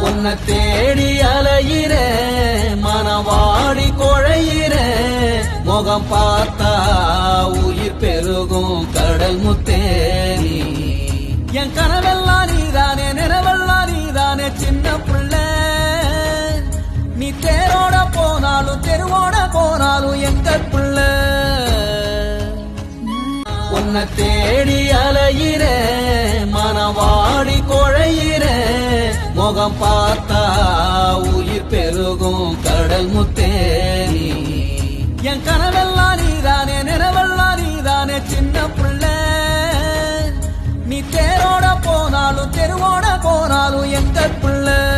உன்னை தேடி அலையிற மனவாடி குழையிற முகம் பார்த்தா உயிர் பெருகும் கடல் முத்தேரி என் கனவெல்லாம் நீதானே நினைவெல்லாம் நீதானே சின்ன பிள்ளை நீ தேரோட போனாலும் தெருவோட போனாலும் எங்க பிள்ளை உன்னை தேடி அலையிற மனவாடி குழையிற முகம் பார்த்தா உயிர் பெருகும் கடல் முத்தேரி என் கனவெல்லாம் நீதானே நினைவெல்லாம் நீதானே சின்ன பிள்ளை நீ தேரோட போனாலும் தெருவோட போனாலும் எங்க பிள்ளை